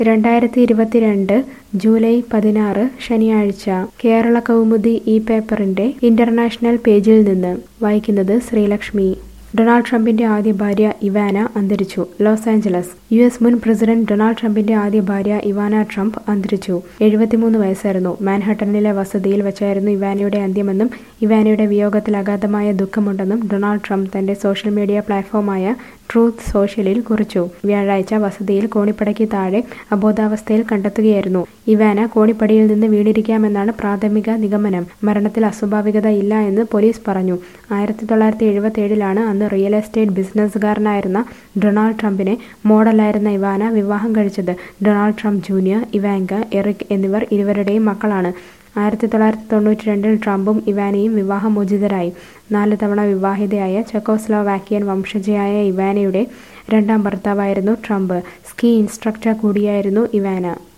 രണ്ടായിരത്തി ഇരുപത്തിരണ്ട് ജൂലൈ പതിനാറ് ശനിയാഴ്ച കേരള കൗമുദി ഈ പേപ്പറിന്റെ ഇന്റർനാഷണൽ പേജിൽ നിന്ന് വായിക്കുന്നത് ശ്രീലക്ഷ്മി ഡൊണാൾഡ് ട്രംപിന്റെ ആദ്യ ഭാര്യ ഇവാന അന്തരിച്ചു ലോസ് ആഞ്ചലസ് യു എസ് മുൻ പ്രസിഡന്റ് ഡൊണാൾഡ് ട്രംപിന്റെ ആദ്യ ഭാര്യ ഇവാന ട്രംപ് അന്തരിച്ചു എഴുപത്തിമൂന്ന് വയസ്സായിരുന്നു മാൻഹട്ടനിലെ വസതിയിൽ വെച്ചായിരുന്നു ഇവാനയുടെ അന്ത്യമെന്നും ഇവാനയുടെ വിയോഗത്തിൽ അഗാധമായ ദുഃഖമുണ്ടെന്നും ഡൊണാൾഡ് ട്രംപ് തന്റെ സോഷ്യൽ മീഡിയ പ്ലാറ്റ്ഫോമായ ട്രൂത്ത് സോഷ്യലിൽ കുറിച്ചു വ്യാഴാഴ്ച വസതിയിൽ കോണിപ്പടയ്ക്ക് താഴെ അബോധാവസ്ഥയിൽ കണ്ടെത്തുകയായിരുന്നു ഇവാന കോണിപ്പടിയിൽ നിന്ന് വീണിരിക്കാമെന്നാണ് പ്രാഥമിക നിഗമനം മരണത്തിൽ അസ്വാഭാവികത ഇല്ല എന്ന് പോലീസ് പറഞ്ഞു ആയിരത്തി തൊള്ളായിരത്തി എഴുപത്തി ഏഴിലാണ് അന്ന് റിയൽ എസ്റ്റേറ്റ് ബിസിനസ്സുകാരനായിരുന്ന ഡൊണാൾഡ് ട്രംപിനെ മോഡലായിരുന്ന ഇവാന വിവാഹം കഴിച്ചത് Donald Trump junior Ivanka Eric എന്നിവർ ഇരുവരുടെയും മക്കളാണ് ആയിരത്തി തൊള്ളായിരത്തി തൊണ്ണൂറ്റി രണ്ടിൽ ട്രംപും ഇവാനയും വിവാഹമോചിതരായി നാല് തവണ വിവാഹിതയായ ചെക്കോസ്ലോവാക്കിയൻ വംശജയായ ഇവാനയുടെ രണ്ടാം ഭർത്താവായിരുന്നു ട്രംപ് സ്കീ ഇൻസ്ട്രക്ടർ കൂടിയായിരുന്നു ഇവാന